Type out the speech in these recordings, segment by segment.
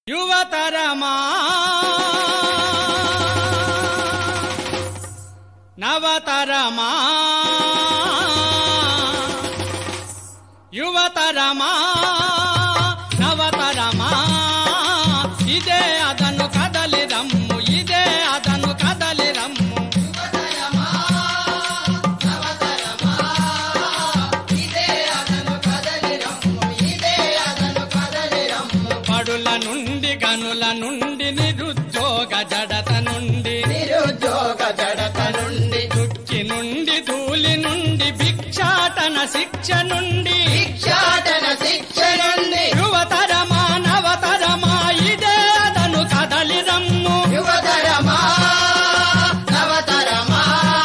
యువతరమా నవతరమా యువతరమా నవతరమా ఇదే అదను కదలి రమ్ము ఇదే అదను కదలి రమ్ము పడుల నుండి గనుల నుండి నిరుద్యోగ జడత నుండి నిరుద్యోగ జడత నుండి దుక్కి నుండి ధూళి నుండి భిక్షాటన శిక్ష నుండి భిక్షాటన శిక్ష నుండి యువతరమా నవతరమా ఇదే అదను కదలి రమ్ము యువతరమా నవతరమా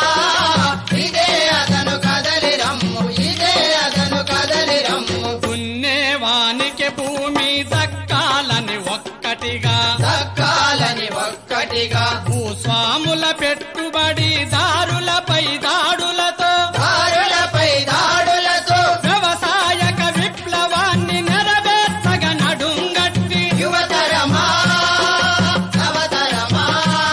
ఇదే అతను కదలి రమ్ము ఇదే అతను కదలి రమ్ము దున్నేవానికి భూమి దక్కాలని ఒక్కటిగా దక్కాలని ఒక్కటిగా భూస్వాముల పెట్టుబడి దారులపై దాడులతో దారులపై దాడులతో వ్యవసాయక విప్లవాన్ని నెరవేర్చగ నడుంగట్టి యువతరమా నవతరమా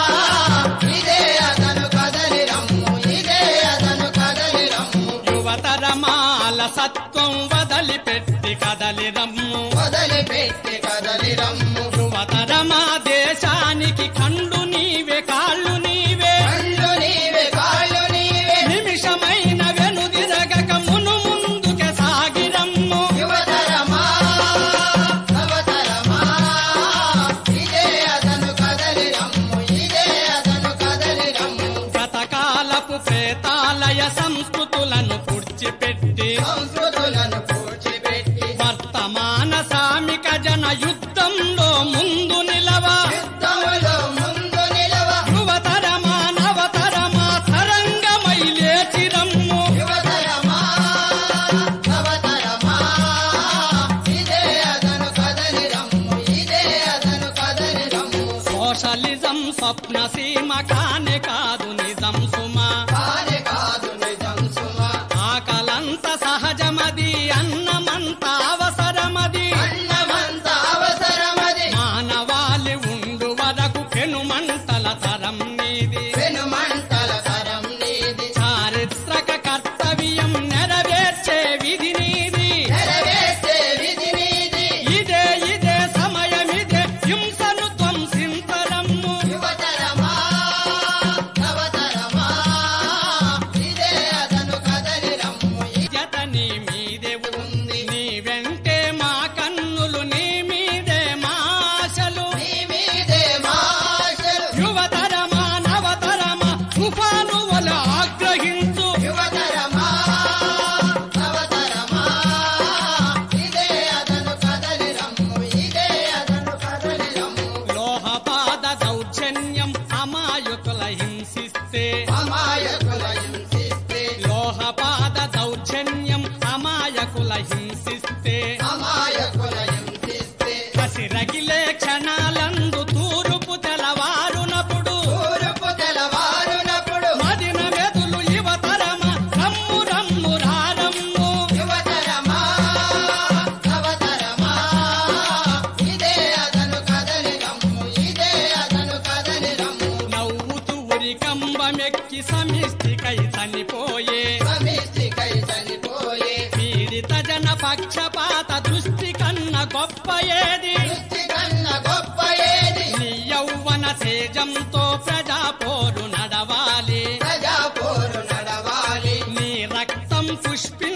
ఇదే అతను కదలి రమ్ము ఇదే అతను కదలి రమ్ము యువతరమాల సత్వం వదిలిపెట్టి కదలి రమ్ము వదిలిపెట్టి కదలి రమ్ము యువతరమా దేశానికి కండు నీవే కాళ్ళు నీవే కళ్ళు నీవే కాళ్ళు నీవే నిమిషమైన వెనుదిరగక మును ముందుకే సాగిరమ్ము యువతరమా నవతరమా ఇదే అతను కదలి రమ్ము ఇదే అతను కదలి రమ్ము గతకాలపు ప్రేతాలయ సంస్కృతులను పుడ్చిపెట్టి సంస్కృతులను పూడ్చిపెట్టి వర్తమాన సామిక జన యుద్ధంలో ముందు నిలవ యుద్ధములో ముందు నిలవ యువతరమా నవతరమా తరంగమై లేచిరమ్ము యువతరమా నవతరమా ఇదే అతను కదలి రమ్ము ఇదే అతను కదలి రమ్ము సోషలిజం స్వప్న సీమ కానే కాదు నిజం సుమా కాని కాదు నిజం సుమా ఆకలంత సహజమది అన్నమంత అవసరమది అన్నమంత అవసరమది మానవాళి ఉండు వరకు పెనుమంటల తరం నీది వెనుమంటల తరం నీది చారిత్రక కర్తవ్యం నెరవేర్చే విధి నీది నెరవేర్చే విధి నీది ఇదే ఇదే సమయమిదే హింసను ధ్వంసింతరమ్ము యువతరమా నవతరమా ఇదే అతను కదలి రమ్ము జత నీ మీదే ఉంది నీ వెంటే మా కన్నులు నీ మీదే మా ఆశలు నీ మీదే మాశలు యువతరమా నవతరమా తుఫాను వల ఆగ్రహించు యువతరమా నవతరమా ఇదే అతను కదలి రమ్ము ఇదే అతను కదలి రమ్ము లోహపాద దౌర్జన్యం అమాయకుల హింసిస్తే అమాయకుల హింసిస్తే లోహపాద దౌర్జన్యం అమాయకుల హింసిస్తే అమాయకుల హింసిస్తే కసిరగిలే క్షణాలందు తూరుపు తెలవారునప్పుడు తూర్పు తెలవారునప్పుడు మదిన మెదులు యువతరమ రమ్ము రమ్ము రారమ్ము యువతరమా నవతరమా ఇదే అతను కదలి రమ్ము ఇదే అతను కదలి రమ్ము నవ్వుతూ ఉరి కంబమెక్కి సమిష్టికై చనిపోయే సమిష్టికై చనిపోయే పీడిత జన పక్షపాత దృష్టి కన్న గొప్ప ఏది దృష్టి కన్న గొప్ప ఏది నీ యౌవన తేజంతో ప్రజా పోరు నడవాలి ప్రజా పోరు నడవాలి నీ రక్తం పుష్పి